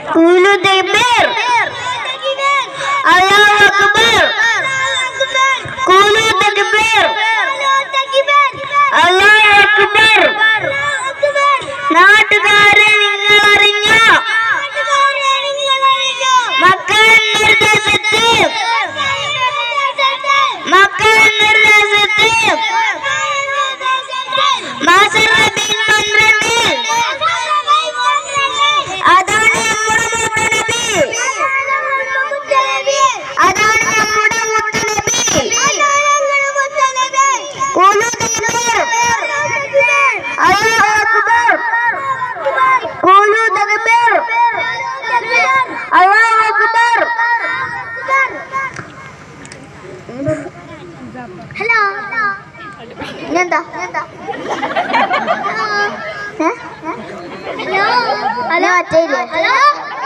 Ulu takbir. Allahu akbar. Kulu takbir. Allahu akbar. നാട്ടുകാരെ നിങ്ങൾ അറിഞ്ഞോ മക്കൾ നിർദ്ദേശത്ത് മക്കൾ നിർദ്ദേശത്ത് മാസം റബീഉൽ പന്ത്രണ്ടിൽ അതാണ് നമ്മുടെ മുത്തനബി അതാണ് നമ്മുടെ മുത്തനബി ഖുലു തക്ബീർ അല്ലാഹു അക്ബർ ഖുലു തക്ബീർ അല്ലാഹു അക്ബർ ഹലോ എന്താ ഹലോ അച്ഛയില്ലേ ഹലോ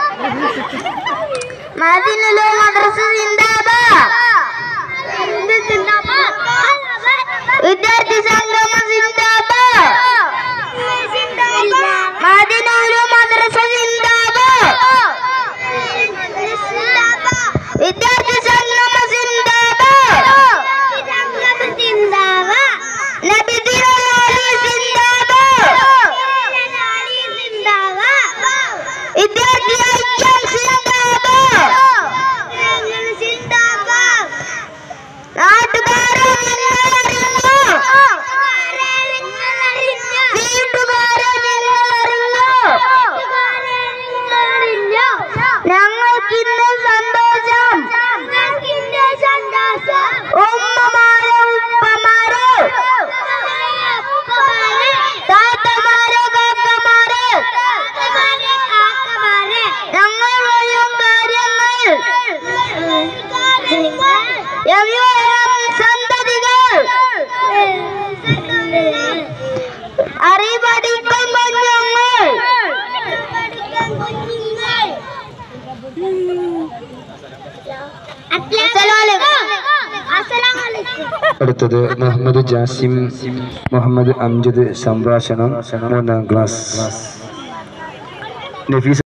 മദിനുലോ മദ്രസ സിന്ദാബാദ് വിദ്യാർത്ഥി സംഗമം സിന്ദാബാദ് മദിനുലോ മദ്രസ സിന്ദാബാദ് വിദ്യാർത്ഥി സംഗമം സിന്ദാബാദ് നബി തിരുനാളി സിന്ദാബാദ് വിദ്യാർത്ഥി ഐക്യം സിന്ദാബാദ് നാട്ടുകാരെ നിങ്ങളറിഞ്ഞോ വീട്ടുകാരെ നിങ്ങളറിഞ്ഞോ ഞങ്ങൾക്കിന്ന് സന്തോഷം ഉമ്മമാരെ ഉപ്പമാരെ താത്തമാരെ കാക്കമാരെ ഞങ്ങൾ വരും കാര്യങ്ങൾ എവിടെയും സന്തതികൾ അറിവടിക്കും കുഞ്ഞുങ്ങൾ അടുത്തത് മുഹമ്മദ് ജാസിം മുഹമ്മദ് അംജദ് സംഭാഷണം മൂന്നാം ക്ലാസ് നഫീസ്